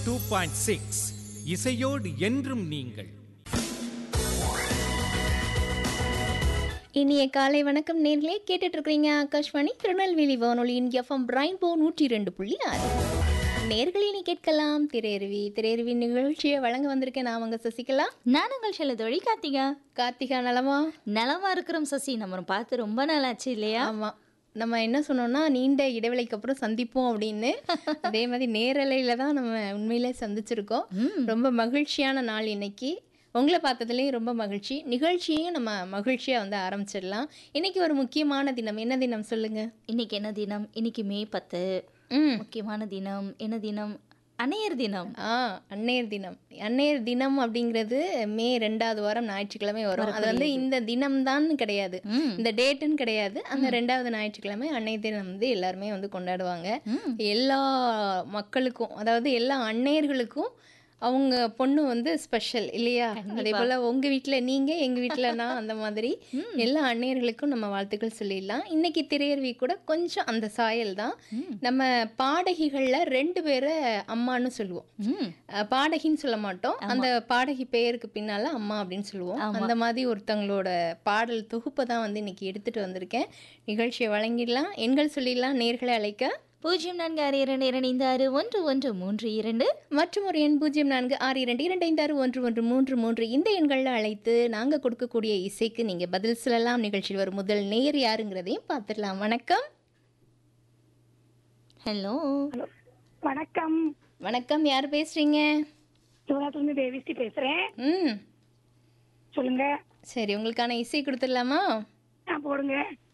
Two point six இசையோடு என்றும் நீங்கள் இனிய காலை வணக்கம் நேர்களே கேட்டுட்டு இருக்கிறீங்க ஆகாஷ்வாணி திருநெல்வேலி வானொலியின் எஃப்எம் பிரைன்போ நூற்றி ரெண்டு புள்ளி ஆறு நேர்களே நீ கேட்கலாம் திரையருவி திரையருவி நிகழ்ச்சியை வழங்க வந்திருக்கேன் நான் அவங்க சசிகலா நான் உங்கள் செல்ல தோழி கார்த்திகா கார்த்திகா நலமா நலமா இருக்கிறோம் சசி நம்ம பார்த்து ரொம்ப நாளாச்சு இல்லையா ஆமா நம்ம என்ன சொன்னோம்னா நீண்ட இடைவெளிக்கு அப்புறம் சந்திப்போம் அப்படின்னு அதே மாதிரி நேரலையில தான் நம்ம உண்மையிலே சந்திச்சிருக்கோம் ரொம்ப மகிழ்ச்சியான நாள் இன்னைக்கு உங்களை பார்த்ததுலேயும் ரொம்ப மகிழ்ச்சி நிகழ்ச்சியையும் நம்ம மகிழ்ச்சியாக வந்து ஆரம்பிச்சிடலாம் இன்னைக்கு ஒரு முக்கியமான தினம் என்ன தினம் சொல்லுங்க இன்னைக்கு என்ன தினம் இன்னைக்கு மே பத்து ம் முக்கியமான தினம் என்ன தினம் அணையர் தினம் ஆ அன்னையர் தினம் அன்னையர் தினம் அப்படிங்கிறது மே ரெண்டாவது வாரம் ஞாயிற்றுக்கிழமை வரும் அது வந்து இந்த தினம் தான் கிடையாது ம். இந்த டேட்டுன்னு கிடையாது அந்த ரெண்டாவது ஞாயிற்றுக்கிழமை அன்னையர் தினம் வந்து எல்லாருமே வந்து கொண்டாடுவாங்க எல்லா மக்களுக்கும் அதாவது எல்லா அன்னையர்களுக்கும் அவங்க பொண்ணு வந்து ஸ்பெஷல் இல்லையா அதே போல உங்க வீட்ல நீங்க எங்க வீட்ல நான் அந்த மாதிரி எல்லா அன்னையர்களுக்கும் நம்ம வாழ்த்துக்கள் சொல்லிடலாம் இன்னைக்கு திரையர்வி கூட கொஞ்சம் அந்த சாயல் தான் நம்ம பாடகிகள்ல ரெண்டு பேரை அம்மான்னு சொல்லுவோம் ம் அஹ் பாடகின்னு சொல்ல மாட்டோம் அந்த பாடகி பெயருக்கு பின்னால அம்மா அப்படின்னு சொல்லுவோம் அந்த மாதிரி ஒருத்தங்களோட பாடல் தொகுப்பை தான் வந்து இன்னைக்கு எடுத்துட்டு வந்திருக்கேன் நிகழ்ச்சியை வழங்கிடலாம் எண்கள் சொல்லிடலாம் நேர்களை அழைக்க பூஜ்ஜியம் நான்கு ஆறு இரண்டு இரண்டு ஐந்து ஆறு ஒன்று ஒன்று மூன்று இரண்டு மற்றும் ஒரு எண் பூஜ்ஜியம் நான்கு ஆறு இரண்டு இரண்டு ஐந்து ஆறு ஒன்று ஒன்று மூன்று மூன்று இந்த எண்களில் அழைத்து நாங்கள் கொடுக்கக்கூடிய இசைக்கு நீங்கள் பதில் சொல்லலாம் நிகழ்ச்சியில் வரும் முதல் நேர் யாருங்கிறதையும் பார்த்துடலாம் வணக்கம் ஹலோ ஹலோ வணக்கம் வணக்கம் யார் பேசுறீங்க சிவகாசிலிருந்து தேவிஸ்ரீ பேசுறேன் ம் சொல்லுங்க சரி உங்களுக்கான இசை கொடுத்துடலாமா ஆ போடுங்க